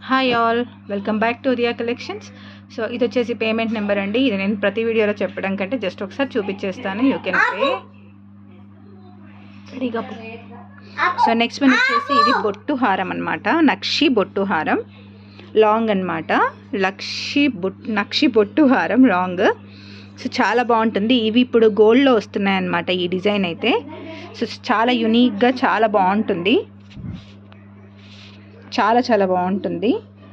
hi all welcome back to Riya collections so ఇది వచ్చేసి payment number అండి ఇది నేను ప్రతి వీడియోలో చెప్పడం కంటే జస్ట్ ఒకసారి చూపించేస్తాను యూ కెన్ పే రెడీగా సో నెక్స్ట్ వన్ వచ్చేసి ఇది బొట్టు హారం అనమాట నక్షి బొట్టు హారం లాంగ్ అనమాట లక్షి బొట్ నక్షి బొట్టు హారం లాంగ్ సో చాలా బాగుంటుంది ఇవి ఇప్పుడు గోల్డ్లో వస్తున్నాయి అనమాట ఈ డిజైన్ అయితే సో చాలా యునీక్గా చాలా బాగుంటుంది చాలా చాలా బాగుంటుంది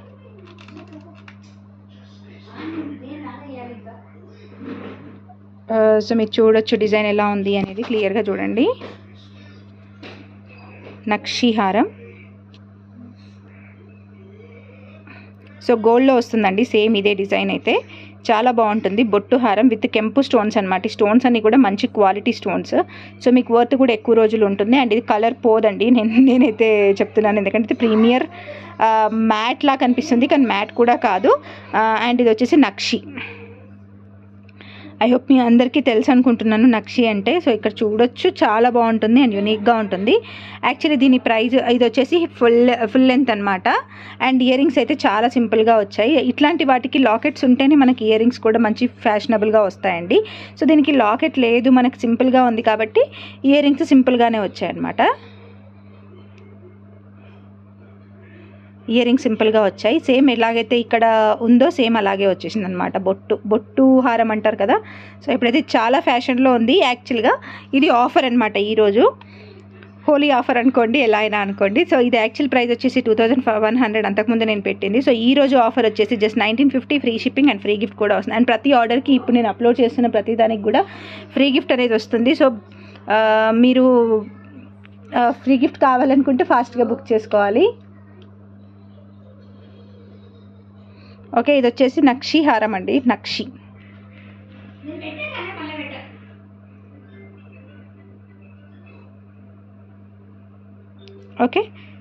ఆ, సో మీరు చూడొచ్చు డిజైన్ ఎలా ఉంది అనేది క్లియర్గా చూడండి నక్షి హారం సో గోల్డ్లో వస్తుందండి సేమ్ ఇదే డిజైన్ అయితే చాలా బాగుంటుంది బొట్టు హారం విత్ కెంపు స్టోన్స్ అనమాట ఈ స్టోన్స్ అన్ని కూడా మంచి క్వాలిటీ స్టోన్స్ సో మీకు వర్త్ కూడా ఎక్కువ రోజులు ఉంటుంది అండ్ ఇది కలర్ పోదండి నేను నేనైతే చెప్తున్నాను ఎందుకంటే ఇది ప్రీమియర్ మ్యాట్ లా కనిపిస్తుంది కానీ మ్యాట్ కూడా కాదు అండ్ ఇది వచ్చేసి నక్షి ఐ హోప్ మీ అందరికీ తెలుసు అనుకుంటున్నాను నక్షి అంటే సో ఇక్కడ చూడొచ్చు చాలా బాగుంటుంది అండ్ యూనిక్గా ఉంటుంది యాక్చువల్లీ దీని ప్రైస్ ఇది వచ్చేసి ఫుల్ ఫుల్ లెంత్ అనమాట అండ్ ఇయర్ రింగ్స్ అయితే చాలా సింపుల్గా వచ్చాయి ఇట్లాంటి వాటికి లాకెట్స్ ఉంటేనే మనకి ఇయర్ రింగ్స్ కూడా మంచి ఫ్యాషనబుల్గా వస్తాయండి సో దీనికి లాకెట్ లేదు మనకి సింపుల్గా ఉంది కాబట్టి ఇయర్ రింగ్స్ సింపుల్గానే వచ్చాయి అనమాట ఇయర్ రింగ్స్ సింపుల్గా వచ్చాయి సేమ్ ఎలాగైతే ఇక్కడ ఉందో సేమ్ అలాగే వచ్చేసింది అనమాట బొట్టు బొట్టు హారం అంటారు కదా సో ఇప్పుడైతే చాలా ఫ్యాషన్లో ఉంది యాక్చువల్గా ఇది ఆఫర్ అనమాట ఈరోజు హోలీ ఆఫర్ అనుకోండి ఎలా అయినా అనుకోండి సో ఇది యాక్చువల్ ప్రైస్ వచ్చేసి టూ థౌసండ్ వన్ హండ్రెడ్ అంతకుముందు నేను పెట్టింది సో ఈ రోజు ఆఫర్ వచ్చేసి just nineteen fifty free shipping and free gift కూడా వస్తుంది అండ్ ప్రతి ఆర్డర్కి ఇప్పుడు నేను అప్లోడ్ చేస్తున్న ప్రతి దానికి కూడా ఫ్రీ గిఫ్ట్ అనేది వస్తుంది సో ఆ, మీరు ఫ్రీ గిఫ్ట్ కావాలనుకుంటే ఫాస్ట్గా బుక్ చేసుకోవాలి ఓకే ఇది వచ్చేసి నక్షి హారం అండి నక్షి ఓకే